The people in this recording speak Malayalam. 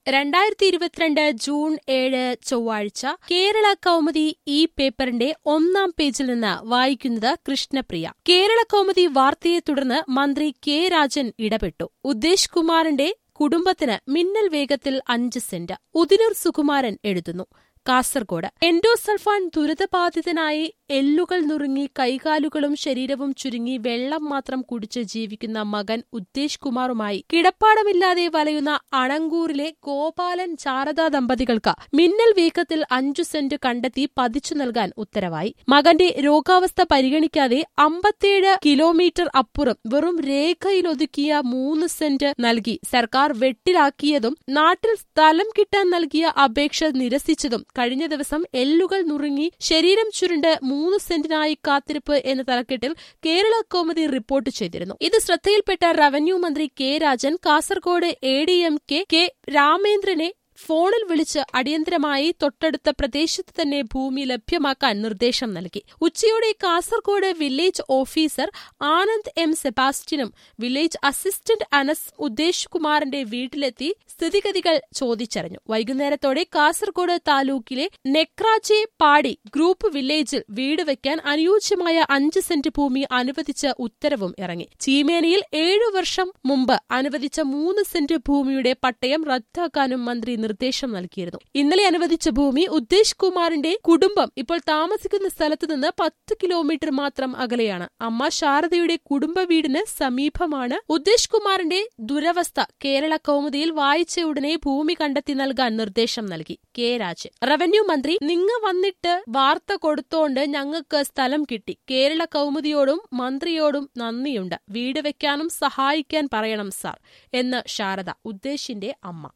രണ്ടായിരത്തി ഇരുപത്തിരണ്ട് ജൂൺ ഏഴ് ചൊവ്വാഴ്ച കേരള കൗമുദി ഈ പേപ്പറിന്റെ ഒന്നാം പേജിൽ നിന്ന് വായിക്കുന്നത് കൃഷ്ണപ്രിയ കേരള കൗമുദി വാർത്തയെ തുടർന്ന് മന്ത്രി കെ രാജൻ ഇടപെട്ടു ഉദ്ദേശ് കുമാറിന്റെ കുടുംബത്തിന് മിന്നൽ വേഗത്തിൽ അഞ്ച് സെന്റ് ഉദിനൂർ സുകുമാരൻ എഴുതുന്നു കാസർഗോഡ് എൻഡോസൾഫാൻ ദുരിതബാധിതനായി എല്ലുകൾ നുറുങ്ങി കൈകാലുകളും ശരീരവും ചുരുങ്ങി വെള്ളം മാത്രം കുടിച്ച് ജീവിക്കുന്ന മകൻ ഉദ്ദേശ് കുമാറുമായി കിടപ്പാടമില്ലാതെ വലയുന്ന അണങ്കൂറിലെ ഗോപാലൻ ശാരദാ ദമ്പതികൾക്ക് മിന്നൽ വേഗത്തിൽ അഞ്ചു സെന്റ് കണ്ടെത്തി പതിച്ചു നൽകാൻ ഉത്തരവായി മകന്റെ രോഗാവസ്ഥ പരിഗണിക്കാതെ അമ്പത്തിയേഴ് കിലോമീറ്റർ അപ്പുറം വെറും രേഖയിലൊതുക്കിയ മൂന്ന് സെന്റ് നൽകി സർക്കാർ വെട്ടിലാക്കിയതും നാട്ടിൽ സ്ഥലം കിട്ടാൻ നൽകിയ അപേക്ഷ നിരസിച്ചതും കഴിഞ്ഞ ദിവസം എല്ലുകൾ നുറുങ്ങി ശരീരം ചുരുണ്ട് മൂന്ന് സെന്റിനായി കാത്തിരിപ്പ് എന്ന തലക്കെട്ടിൽ കേരള കോമതി റിപ്പോർട്ട് ചെയ്തിരുന്നു ഇത് ശ്രദ്ധയിൽപ്പെട്ട റവന്യൂ മന്ത്രി K Rajan Kasaragod A D M K K രാമേന്ദ്രനെ ഫോണിൽ വിളിച്ച് അടിയന്തരമായി തൊട്ടടുത്ത പ്രദേശത്ത് തന്നെ ഭൂമി ലഭ്യമാക്കാൻ നിർദ്ദേശം നൽകി ഉച്ചയോടെ Kasaragod village officer Anand M സെബാസ്റ്റ്യനും വില്ലേജ് അസിസ്റ്റന്റ് അനസ് ഉദ്ദേശ് കുമാറിന്റെ വീട്ടിലെത്തി സ്ഥിതിഗതികൾ ചോദിച്ചറിഞ്ഞു വൈകുന്നേരത്തോടെ കാസർഗോഡ് താലൂക്കിലെ നെക്രാച്ചെ പാടി ഗ്രൂപ്പ് വില്ലേജിൽ വീട് വയ്ക്കാൻ അനുയോജ്യമായ അഞ്ച് സെന്റ് ഭൂമി അനുവദിച്ച ഉത്തരവും ഇറങ്ങി ചീമേനയിൽ ഏഴു വർഷം മുമ്പ് അനുവദിച്ച മൂന്ന് സെന്റ് ഭൂമിയുടെ പട്ടയം റദ്ദാക്കാനും മന്ത്രി നിർദ്ദേശം നൽകിയിരുന്നു ഇന്നലെ അനുവദിച്ച ഭൂമി ഉദ്ദേശ് കുമാറിന്റെ കുടുംബം ഇപ്പോൾ താമസിക്കുന്ന സ്ഥലത്ത് നിന്ന് പത്ത് കിലോമീറ്റർ മാത്രം അകലെയാണ് അമ്മ ശാരദയുടെ കുടുംബ വീടിന് സമീപമാണ് ഉദ്ദേശ് കുമാറിന്റെ ദുരവസ്ഥ കേരള കൗമുദിയിൽ വായിച്ച ഉടനെ ഭൂമി കണ്ടെത്തി നൽകാൻ നിർദ്ദേശം നൽകി കെ രാജൻ റവന്യൂ മന്ത്രി നിങ്ങ വന്നിട്ട് വാർത്ത കൊടുത്തോണ്ട് ഞങ്ങൾക്ക് സ്ഥലം കിട്ടി കേരള കൗമുദിയോടും മന്ത്രിയോടും നന്ദിയുണ്ട് വീട് വെക്കാനും സഹായിക്കാൻ പറയണം സാർ എന്ന് ശാരദ ഉദ്ദേശിന്റെ അമ്മ